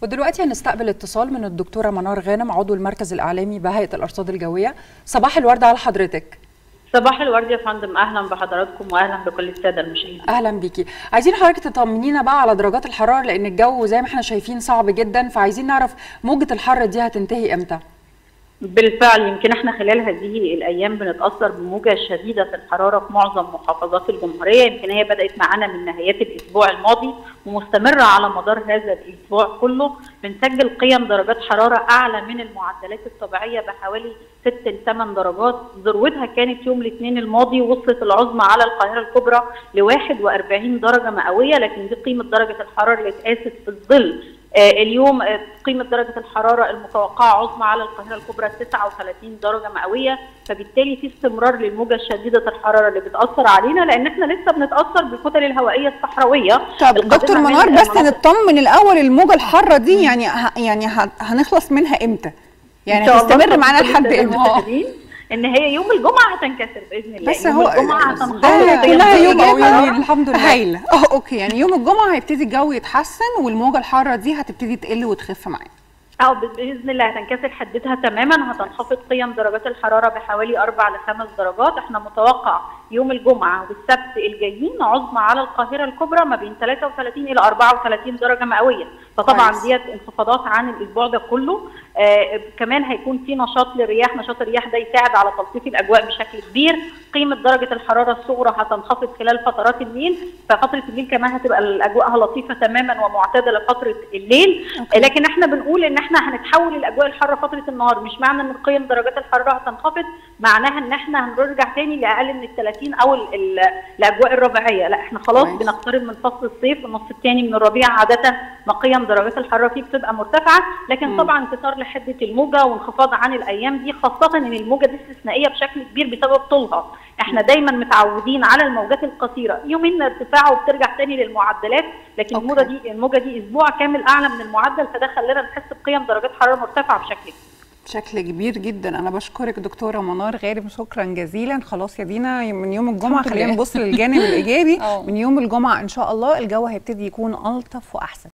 ودلوقتي هنستقبل اتصال من الدكتوره منار غانم عضو المركز الاعلامي بهيئه الارصاد الجويه صباح الورد على حضرتك صباح الورد يا فندم اهلا بحضراتكم واهلا بكل الساده المشاهدين اهلا بيكي عايزين حضرتك تطمنينا بقى على درجات الحراره لان الجو زي ما احنا شايفين صعب جدا فعايزين نعرف موجه الحر دي هتنتهي امتى بالفعل يمكن احنا خلال هذه الايام بنتاثر بموجه شديده الحراره في معظم محافظات الجمهوريه يمكن هي بدات معانا من نهايات الاسبوع الماضي ومستمره على مدار هذا الاسبوع كله بنسجل قيم درجات حراره اعلى من المعدلات الطبيعيه بحوالي 6 ل 8 درجات ذروتها كانت يوم الاثنين الماضي وصلت العظمى على القاهره الكبرى ل 41 درجه مئويه لكن دي قيمه درجه الحراره اللي اتقاست في الظل آه اليوم آه قيمة درجة الحرارة المتوقعة عظمى على القاهرة الكبرى 39 درجة مئوية فبالتالي في استمرار للموجة شديدة الحرارة اللي بتأثر علينا لأن احنا لسه بنتأثر بالكتل الهوائية الصحراوية طب دكتور منار بس نطمن الأول الموجة الحارة دي يعني يعني هنخلص منها إمتى؟ يعني هتستمر معانا لحد إمتى؟ ان هي يوم الجمعه هتنكسر باذن الله بس يوم هو الجمعه هتنخفض كلها يوم قويين الحمد لله هايله اه اوكي يعني يوم الجمعه هيبتدي الجو يتحسن والموجه الحاره دي هتبتدي تقل وتخف معانا اه باذن الله هتنكسر حدتها تماما هتنخفض قيم درجات الحراره بحوالي 4 ل 5 درجات احنا متوقع يوم الجمعه والسبت الجايين عظمى على القاهره الكبرى ما بين 33 الى 34 درجه مئويه فطبعا ديت انخفاضات عن الاسبوع ده كله آه كمان هيكون في نشاط للرياح نشاط الرياح ده يساعد على تلطيف الاجواء بشكل كبير قيمه درجه الحراره الصغرى هتنخفض خلال فترات الليل ففتره الليل كمان هتبقى الاجواء لطيفه تماما ومعتدله فتره الليل أوكي. لكن احنا بنقول ان احنا هنتحول الاجواء الحاره فتره النهار مش معنى ان قيم درجات الحراره هتنخفض معناها ان احنا هنرجع تاني لاقل من ال 30 او ال ال الاجواء الربيعيه لا احنا خلاص ماشي. بنقترب من فصل الصيف النص الثاني من الربيع عاده ما قيم درجات الحراره فيه بتبقى مرتفعه لكن م. طبعا انكسار لحده الموجه وانخفاض عن الايام دي خاصه ان الموجه دي استثنائيه بشكل كبير بسبب طولها احنا دايما متعودين على الموجات القصيره يومين ارتفاع وبترجع تاني للمعدلات لكن الموجه دي الموجه دي اسبوع كامل اعلى من المعدل فده خلانا نحس بقيم درجات حراره مرتفعه بشكل كبير بشكل كبير جدا انا بشكرك دكتوره منار غارب شكرا جزيلا خلاص يا دينا من يوم الجمعه خلينا نبص للجانب الايجابي من يوم الجمعه ان شاء الله الجو هيبتدي يكون الطف واحسن